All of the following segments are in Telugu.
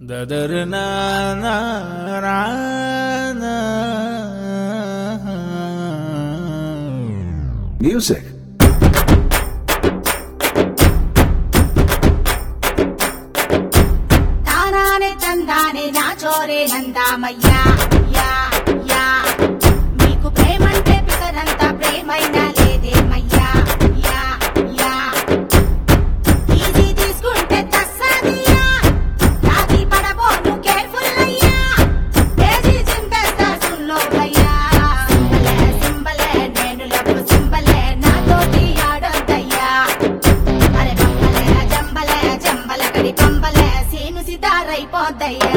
దదరనా Music. తానానే తందానే నా చోరే నందామయ్యా యా యా మీకు ప్రేమంటే పిసరంత ప్రేమైనా లేదేమయ్యా యా యా ఈజీ తీసుకుంటే తస్సాదియా రాజీ పడబోను కేర్ఫుల్ అయ్యా తేజీ చింపేస్తా సుల్లో భయ్యా సింబలే సింబలే నేను లవ్వు సింబలే నాతోటి ఆడొద్దయ్యా అరే బంబలే జంబలే జంబల కడి పంబలే సీను సితారైపోద్దయ్యా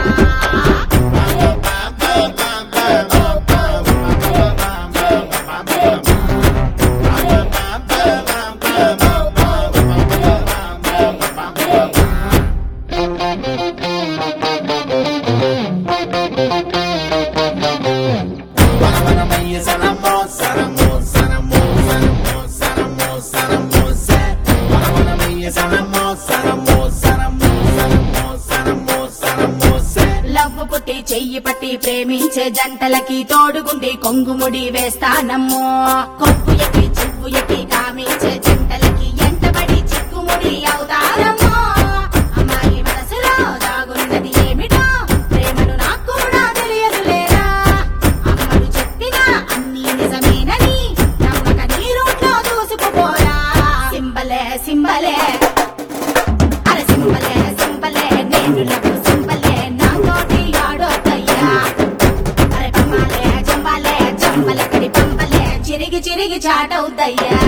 లవ్వు పుట్టి చెయ్యి పట్టి ప్రేమించే జంటలకి తోడుగుండి కొంగుముడి వేస్తానమ్మో కొప్పు ఎక్కి చివ్వు ఎక్కి కామించే జంటలకి ఎంటబడి చిక్కుముడి అవుతారమ్మో అమ్మాయి మనసులో దాగున్నది ఏమిటో ప్రేమను నాకు కూడా తెలియదు లేరా అమ్మడు చెప్పినా అన్ని నిజమేనని నమ్మక నీ రూట్లో దూసుకుపోరా సింబలే సింబలే అరే సింబలే సింబలే నేను లవ్వు సింబలే నా తోటి ఆడోద్దయ్యా అరే పంబాలే జంబాలే జంబల కడి పంబలే చిరిగి చిరిగి చాటవుద్దయ్యా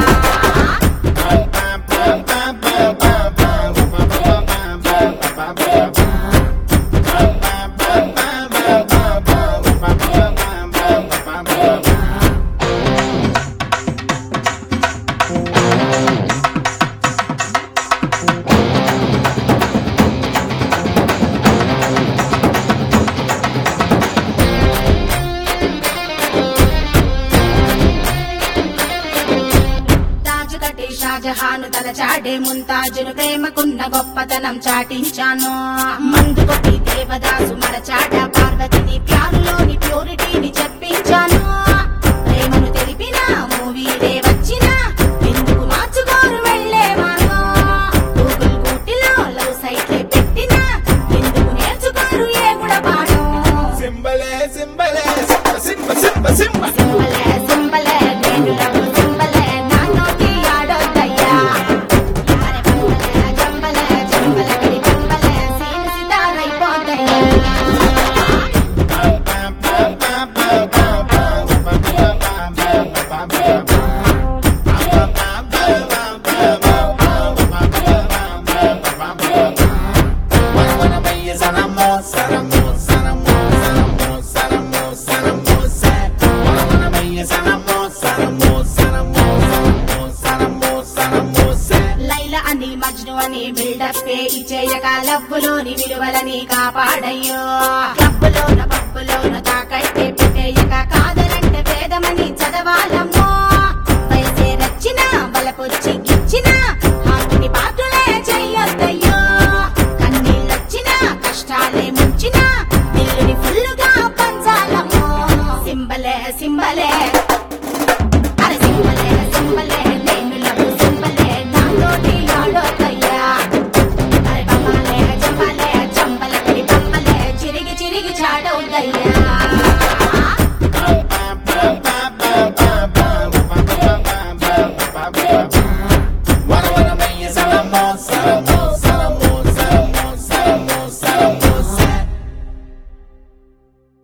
తాజు కట్టి షాజహాను తల చాడే ముంతాజును ప్రేమకున్న గొప్పతనం చాటించాను మందు కొట్టి దేవదాసు మరచాట పార్వతిని ప్యారులోని ప్యూరిటీని చెప్పించాను ప్రేమను తెలిపిన మూవీలే వచ్చిన ఎందుకు మార్చుకోరు వెళ్ళే మార్గం గూగుల్ గూటిలో లవ్ సైట్లే పెట్టిన ఎందుకు నేర్చుకోరు ఏ కూడా పాఠం సింబలే సింబలే సింబ సింబ సింబ సింబలే సింబలే నేను లవ్ సింబలే నా నోటి ఆడొద్దయ్యా అరే బంబలే జంబలే జంబల కడి బంబలే సీను సితారైపోద్దయ్యా లైల అని మజ్ను అని బిల్డప్ ఇచ్చేయక లవ్వులోని విలువలని కాపాడయ్యో క్లబ్బులోన పబ్బులోన తాకట్టే